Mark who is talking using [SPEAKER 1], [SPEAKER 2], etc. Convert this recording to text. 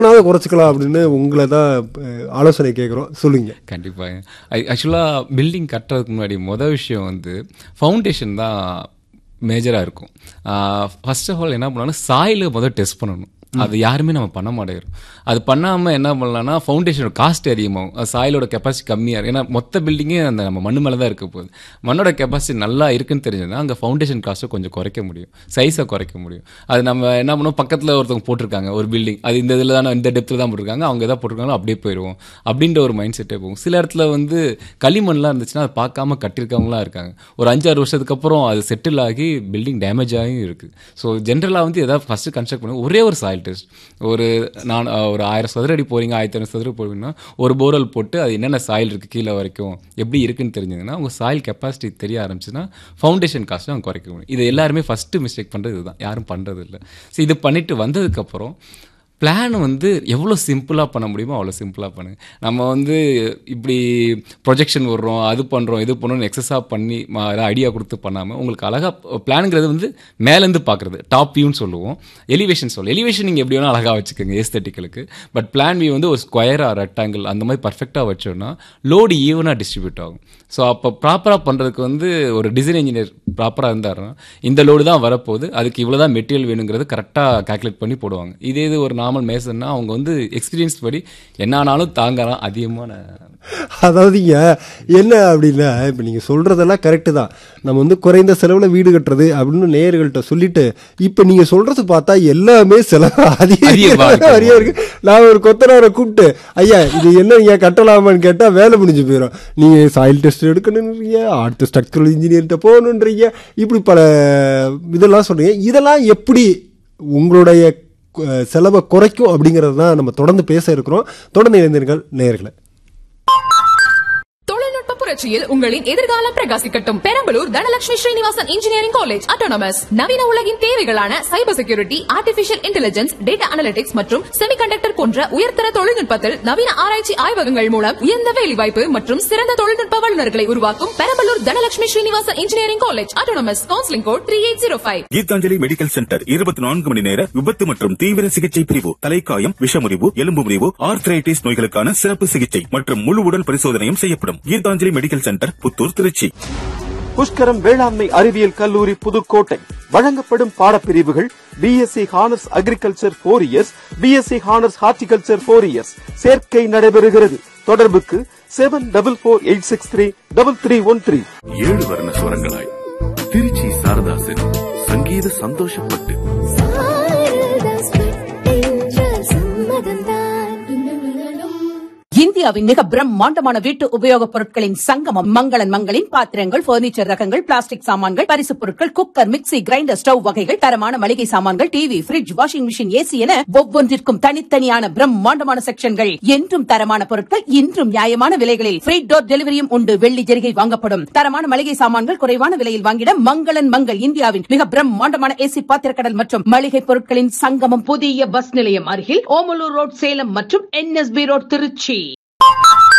[SPEAKER 1] நாளாவது குறைச்சிக்கலாம் அப்படின்னு உங்களை தான் அஹ், ஆலோசனை கேட்குறோம் சொல்லுங்க
[SPEAKER 2] கண்டிப்பாக ஆக்சுவலாக பில்டிங் கட்டுறதுக்கு முன்னாடி மொதல் விஷயம் வந்து ஃபவுண்டேஷன் தான் மேஜராக இருக்கும் ஃபர்ஸ்ட் ஆஃப் ஆல் என்ன பண்ணணும் சாயிலை முதல் டெஸ்ட் பண்ணணும் அது யாருமே நம்ம பண்ண மாட்டேங்கிறோம் அது பண்ணாமல் என்ன பண்ணலாம்னா ஃபவுண்டேஷனோட காஸ்ட் அதிகமாகும் அது சாயிலோட கெப்பாசிட்டி கம்மியாக இருக்கும் ஏன்னா மொத்த பில்டிங்கே அந்த நம்ம மண்ணு மேலே தான் இருக்க போகுது மண்ணோட கெப்பாசிட்டி நல்லா இருக்குன்னு தெரிஞ்சதுன்னா அங்கே ஃபவுண்டேஷன் காஸ்ட்டை கொஞ்சம் குறைக்க முடியும் சைஸை குறைக்க முடியும் அது நம்ம என்ன பண்ணுவோம் பக்கத்தில் ஒருத்தவங்க போட்டிருக்காங்க ஒரு பில்டிங் அது இந்த இதில் தானே இந்த டெப்த்தில் தான் போட்டிருக்காங்க அவங்க எதாவது போட்டிருக்காங்களோ அப்படியே போயிடுவோம் அப்படின்ற ஒரு மைண்ட் செட்டே போகும் சில இடத்துல வந்து களிமண்லாம் இருந்துச்சுன்னா அதை பார்க்காம கட்டியிருக்கவங்களாம் இருக்காங்க ஒரு அஞ்சாறு வருஷத்துக்கு அப்புறம் அது செட்டில் ஆகி பில்டிங் டேமேஜ் ஆகியும் இருக்குது ஸோ ஜென்ரலாக வந்து எதாவது ஃபஸ்ட்டு கன்ஸ்ட்ரக்ட் பண்ணி ஒரே ஒரு சாயில் டெஸ்ட் ஒரு நான் ஒரு ஆயிரம் சதுர அடி போகிறீங்க ஆயிரத்தி ஐநூறு சதுர போகிறீங்கன்னா ஒரு போரல் போட்டு அது என்னென்ன சாயில் இருக்குது கீழே வரைக்கும் எப்படி இருக்குன்னு தெரிஞ்சதுன்னா உங்கள் சாயில் கெப்பாசிட்டி தெரிய ஆரம்பிச்சுன்னா ஃபவுண்டேஷன் காஸ்ட்டை அவங்க குறைக்க முடியும் இது எல்லாருமே ஃபஸ்ட்டு மிஸ்டேக் பண்ணுறது இதுதான் யாரும் பண்ணுறது இல்லை ஸோ இது பண்ணிட்டு வந்ததுக்கப்புறம் பிளான் வந்து எவ்வளோ சிம்பிளாக பண்ண முடியுமோ அவ்வளோ சிம்பிளாக பண்ணுங்க நம்ம வந்து இப்படி ப்ரொஜெக்ஷன் விடுறோம் அது பண்ணுறோம் இது பண்ணுறோம் எக்ஸஸாக பண்ணி ஐடியா கொடுத்து பண்ணாமல் உங்களுக்கு அழகாக பிளானுங்கிறது வந்து மேலேருந்து பார்க்குறது டாப் வியூன்னு சொல்லுவோம் எலிவேஷன் சொல்லுவோம் எலிவேஷன் நீங்கள் எப்படி வேணால் அழகாக வச்சுக்கோங்க ஏஸ்தட்டிக்கலுக்கு பட் பிளான் வியூ வந்து ஒரு ஸ்கொயராக ரெக்டாங்கிள் அந்த மாதிரி பர்ஃபெக்டாக வச்சோன்னா லோடு ஈவனாக டிஸ்ட்ரிபியூட் ஆகும் ஸோ அப்போ ப்ராப்பராக பண்ணுறதுக்கு வந்து ஒரு டிசைன் இன்ஜினியர் ப்ராப்பராக இருந்தாருன்னா இந்த லோடு தான் வரப்போகுது அதுக்கு இவ்வளோ தான் மெட்டீரியல் வேணுங்கிறது கரெக்டாக கால்குலேட் பண்ணி போடுவாங்க இதே இது ஒரு நார்மல் மேசன்னா அவங்க வந்து எக்ஸ்பீரியன்ஸ் படி என்ன ஆனாலும் தாங்கலாம் அதிகமான
[SPEAKER 1] அதாவதுங்க என்ன அப்படின்னா இப்போ நீங்கள் சொல்கிறதெல்லாம் கரெக்டு தான் நம்ம வந்து குறைந்த செலவில் வீடு கட்டுறது அப்படின்னு நேயர்கள்ட்ட சொல்லிட்டு இப்போ நீங்கள் சொல்கிறது பார்த்தா எல்லாமே செலவு
[SPEAKER 2] அதிகமா
[SPEAKER 1] அதிகமாக
[SPEAKER 2] இருக்கு.
[SPEAKER 1] நிறைய இருக்கு நான் ஒரு கொத்தனாரை கூப்பிட்டு ஐயா இது என்ன நீங்கள் கட்டலாமான்னு கேட்டால் வேலை முடிஞ்சு போயிடும் நீங்கள் சாயில் டெஸ்ட் எடுக்கணுன்றீங்க அடுத்த ஸ்ட்ரக்சரல் இன்ஜினியர்கிட்ட போகணுன்றீங்க இப்படி பல இதெல்லாம் சொல்றீங்க இதெல்லாம் எப்படி உங்களுடைய அஹ், செலவை குறைக்கும் அப்படிங்கிறது தான் நம்ம தொடர்ந்து பேச இருக்கிறோம் தொடர்ந்து இளைஞர்கள் நேயர்களை
[SPEAKER 3] தொழில்நுட்ப புரட்சியில் உங்களின் எதிர்காலம் பிரகாசிக்கட்டும் Perambalur Dhanalakshmi Srinivasan engineering college autonomous நவீன உலகின் தேவைகளான cyber security artificial intelligence data analytics மற்றும் செமிகண்டக்டர் போன்ற உயர்தர தொழில்நுட்பத்தில் நவீன ஆராய்ச்சி ஆய்வகங்கள் மூலம் உயர்ந்த வேலைவாய்ப்பு மற்றும் சிறந்த தொழில்நுட்ப வல்லுநர்களை உருவாக்கும் Perambalur Dhanalakshmi Srinivasan engineering college autonomous counselling code three eight zero five
[SPEAKER 4] Geethanjali medical centre இருபத்தி நான்கு மணி நேர விபத்து மற்றும் தீவிர சிகிச்சை பிரிவு தலைக்காயம் விஷமுறிவு எலும்பு முறிவு ஆர்த்ரைட்டிஸ் நோய்களுக்கான சிறப்பு சிகிச்சை மற்றும் முழு உடல் பரிசோதனையும் செய்யப்படும் கீதாஞ்சலி மெடிக்கல் சென்டர் புத்தூர் திருச்சி
[SPEAKER 5] புஷ்கரம் வேளாண்மை அறிவியல் கல்லூரி புதுக்கோட்டை வழங்கப்படும் பாடப்பிரிவுகள் BSc honours agriculture four years BSc honours horticulture four years சேர்க்கை நடைபெறுகிறது தொடர்புக்கு seven double four eight six three double three one three
[SPEAKER 6] ஏழு வர்ண ஸ்வரங்களாய் திருச்சி சாரதாசன் சங்கீத சந்தோஷப்பட்டு
[SPEAKER 7] இந்தியாவின் மிக பிரம்மாண்டமான வீட்டு உபயோகப் பொருட்களின் சங்கமம் மங்களன் மங்களின் பாத்திரங்கள் பர்னிச்சர் ரகங்கள் பிளாஸ்டிக் சாமான்கள் பரிசுப் பொருட்கள் குக்கர் மிக்ஸி கிரைண்டர் ஸ்டவ் வகைகள் தரமான மளிகை சாமான்கள் TV fridge washing machine AC என ஒவ்வொன்றிற்கும் தனித்தனியான பிரம்மாண்டமான செக்ஷன்கள் என்றும் தரமான பொருட்கள் இன்றும் நியாயமான விலைகளில் ஃப்ரீ டோர் டெலிவரியும் உண்டு வெள்ளி ஜெரிகை வாங்கப்படும் தரமான மளிகை சாமான்கள் குறைவான விலையில் வாங்கிட மங்களன் மங்கள் இந்தியாவின் மிக பிரம்மாண்டமான ஏசி பாத்திரக்கடல் மற்றும் மளிகை பொருட்களின் சங்கமம் புதிய பஸ் நிலையம் அருகில் ஓமலூர் ரோட் சேலம் மற்றும் என்எஸ்பி ரோட் திருச்சி